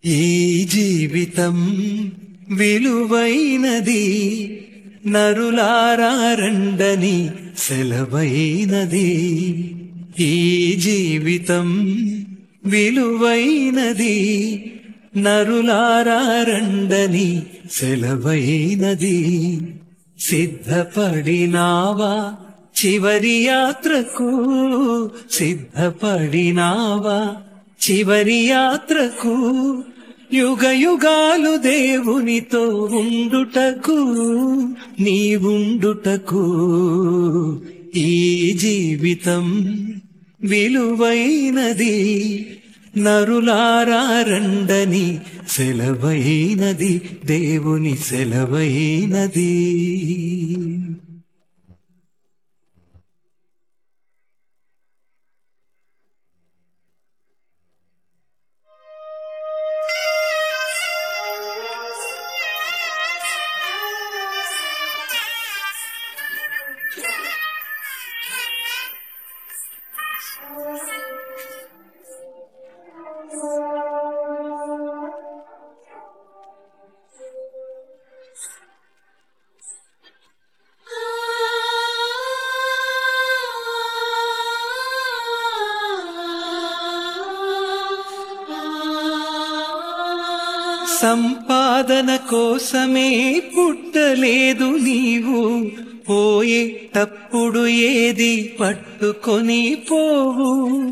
ఈ జీవితం విలువైనది నరులారండని సెలవైనది ఈ జీవితం విలువైనది నరులారండని సెలవైనది సిద్ధపడినావా చివరి యాత్రకు సిద్ధపడినావా చివరి యాత్రకు యుగ యుగాలు దేవునితో ఉండుటకు నీవుండుటకు ఈ జీవితం విలువైనది నరులారండని సెలవైనది దేవుని సెలవైనది సంపాదన కోసమే పుట్టలేదు నీవు పోయేటప్పుడు ఏది పట్టుకొని పోవు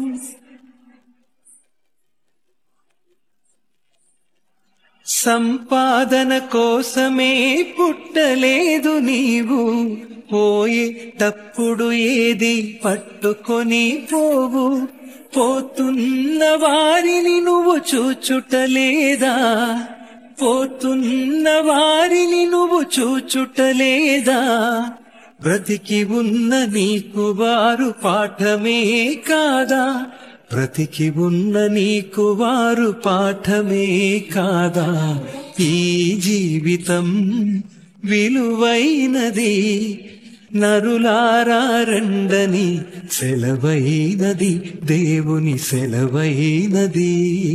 సంపాదన కోసమే పుట్టలేదు నీవు పోయేటప్పుడు ఏది పట్టుకొని పోవు పోతున్న వారిని నువ్వు చూచుటలేదా పోతున్న వారిని నువ్వు చూచుటలేదా బ్రతికి ఉన్న నీకు వారు పాఠమే కాదా బ్రతికి ఉన్న నీకు వారు పాఠమే కాదా ఈ జీవితం విలువైనది నరులారండని సెలవైనది దేవుని సెలవైనది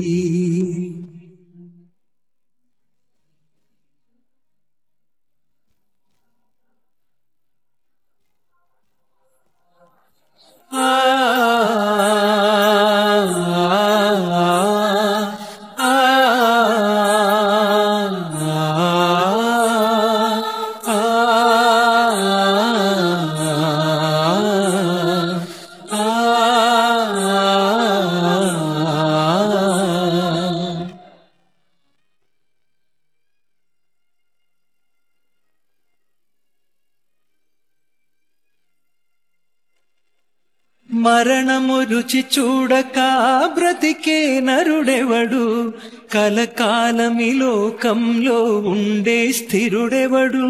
ఆ ఆ మరణము రుచి చూడక బ్రతికే నరుడెవడు కలకాలమి లోకంలో ఉండే స్థిరుడెవడు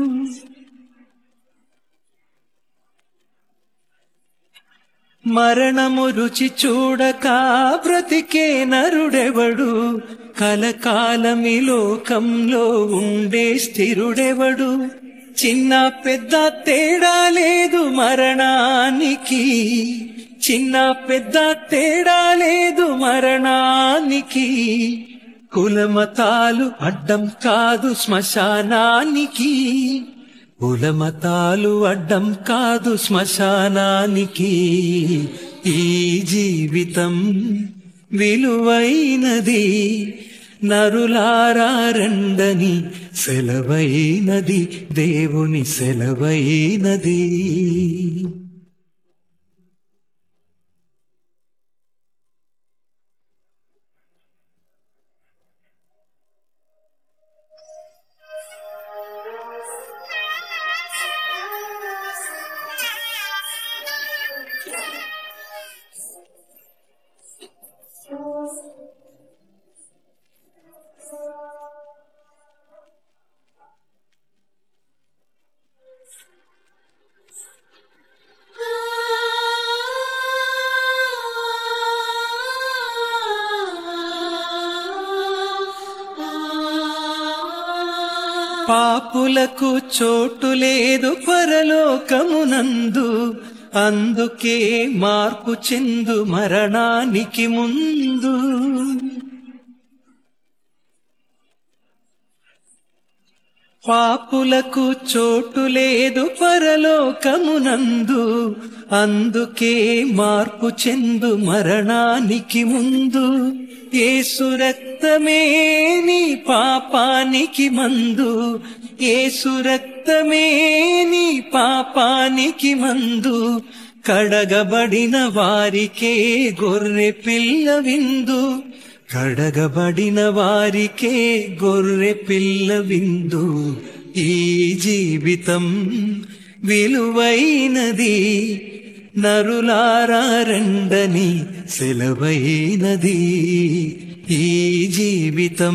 మరణము రుచి చూడక బ్రతికే నరుడెవడు కలకాలమి లోకంలో ఉండే స్థిరుడెవడు చిన్న పెద్ద తేడా లేదు మరణానికి చిన్న పెద్ద తేడా లేదు మరణానికి కులమతాలు అడ్డం కాదు శ్మశానానికి కులమతాలు అడ్డం కాదు శ్మశానానికి ఈ జీవితం విలువైనది నరులారండని సెలవైనది దేవుని సెలవైనది పాపులకు చోటు లేదు పరలోకమునందు అందుకే మార్పు చెందు మరణానికి ముందు పాపులకు చోటు లేదు పరలోకమునందు అందుకే మార్పు చెందు మరణానికి ముందు ఏసు రక్తమే నీ పాపానికి మందు ఏసు రక్తమే నీ పాపానికి మందు కడగబడిన వారికే గొర్రె పిల్ల విందు కడగబడిన వారికే గొర్రె పిల్ల విందు ఈ జీవితం విలువైనది నరులారా రండని సెలవైనది ఈ జీవితం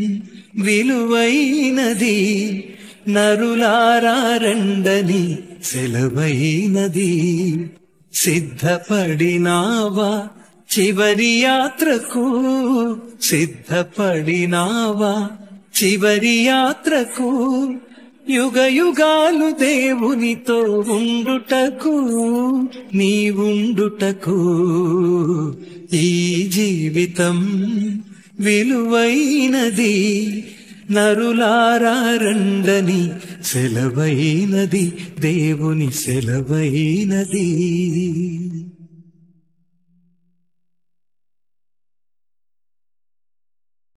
విలువైనది నరులారా రండని సెలవైనది సిద్ధపడినావా చివరి యాత్రకు సిద్ధపడినావా చివరి యాత్రకు యుగ యుగాలు దేవునితో ఉండుటకు నీవుండుటకు ఈ జీవితం విలువైనది నరులారా రండని సెలవైనది దేవుని సెలవైనది